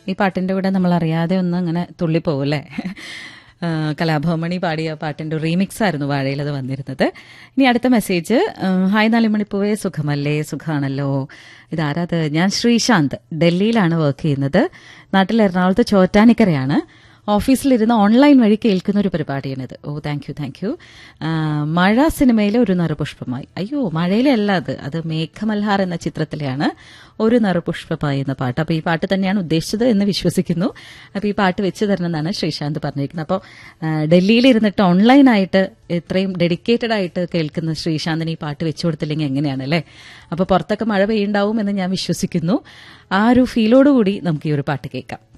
ഈ പാട്ടിന്റെ കൂടെ നമ്മൾ അറിയാതെ ഒന്ന് അങ്ങനെ തുള്ളിപ്പോകും അല്ലേ ആ, കലാഭവമണി പാടിയ പാട്ടിന്റെ റീമിക്സ് ആയിരുന്നു വാഴയിൽ അത് വന്നിരുന്നത് ഇനി അടുത്ത മെസ്സേജ് ആ, ഹായ് നാലുമണിപ്പൂവേ സുഖമല്ലേ സുഖാണല്ലോ ഇതാരാത് ഞാൻ ശ്രീശാന്ത് ഡൽഹിയിലാണ് വർക്ക് ചെയ്യുന്നത് നാട്ടിൽ എറണാകുളത്ത് ചോറ്റാനിക്കരയാണ് ഓഫീസിലിരുന്ന് ഓൺലൈൻ വഴി കേൾക്കുന്ന ഒരു പരിപാടിയാണിത് ഓ താങ്ക് യു താങ്ക് യു ആ, മഴ സിനിമയിലെ ഒരു നറുപുഷ്പമായി അയ്യോ മഴയിലെ അല്ല അത് അത് മേഘമൽഹാർ എന്ന ചിത്രത്തിലെയാണ് ഒരു നറുപുഷ്പമായി എന്ന പാട്ട് അപ്പോൾ ഈ പാട്ട് തന്നെയാണ് ഉദ്ദേശിച്ചത് എന്ന് വിശ്വസിക്കുന്നു അപ്പോൾ ഈ പാട്ട് വെച്ച് തരണമെന്നാണ് ശ്രീശാന്ത് പറഞ്ഞിരിക്കുന്നത് അപ്പോൾ ഡൽഹിയിൽ ഇരുന്നിട്ട് ഓൺലൈനായിട്ട് ഇത്രയും ഡെഡിക്കേറ്റഡ് ആയിട്ട് കേൾക്കുന്ന ശ്രീശാന്തിന് ഈ പാട്ട് വെച്ചു കൊടുത്തില്ലെങ്കിൽ എങ്ങനെയാണ് അല്ലേ അപ്പോൾ പുറത്തൊക്കെ മഴ പെയ്യുണ്ടാവും എന്ന് ഞാൻ വിശ്വസിക്കുന്നു ആ ഒരു ഫീലോടുകൂടി നമുക്ക് ഈ ഒരു പാട്ട് കേൾക്കാം